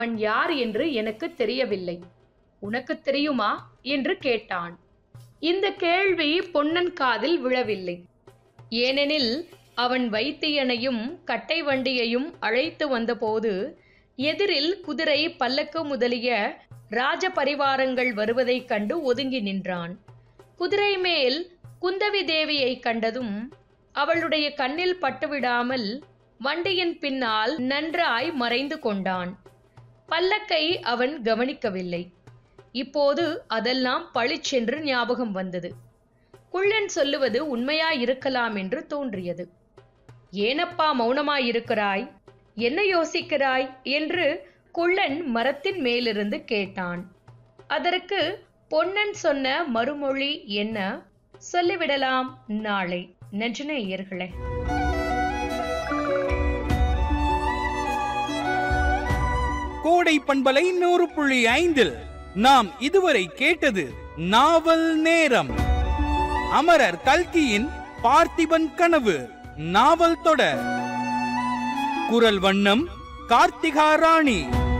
அவன் யார் என்று எனக்கு தெரியவில்லை உனக்கு தெரியுமா என்று கேட்டான் இந்த கேள்வி பொன்னன் காதில் விழவில்லை ஏனெனில் அவன் வைத்தியனையும் கட்டை வண்டியையும் அழைத்து வந்தபோது எதிரில் குதிரை பல்லக்கு முதலிய ராஜ பரிவாரங்கள் வருவதைக் கண்டு ஒதுங்கி நின்றான் குதிரை மேல் குந்தவி தேவியை கண்டதும் அவளுடைய கண்ணில் பட்டுவிடாமல் வண்டியின் பின்னால் நன்றாய் மறைந்து கொண்டான் பல்லக்கை அவன் கவனிக்கவில்லை இப்போது அதெல்லாம் பளிச்சென்று ஞாபகம் வந்தது குள்ளன் சொல்லுவது உண்மையாயிருக்கலாம் என்று தோன்றியது ஏனப்பா மௌனமாயிருக்கிறாய் என்ன யோசிக்கிறாய் என்று குள்ளன் மரத்தின் மேலிருந்து கேட்டான் அதற்கு பொன்னன் சொன்ன மறுமொழி என்ன சொல்லிவிடலாம் நாளை நெஞ்சநேயர்களே கோடை பண்பலை நூறு புள்ளி ஐந்தில் நாம் இதுவரை கேட்டது நாவல் நேரம் அமரர் கல்கியின் பார்த்திபன் கனவு நாவல் தொடர் குரல் வண்ணம் கார்த்திகா ராணி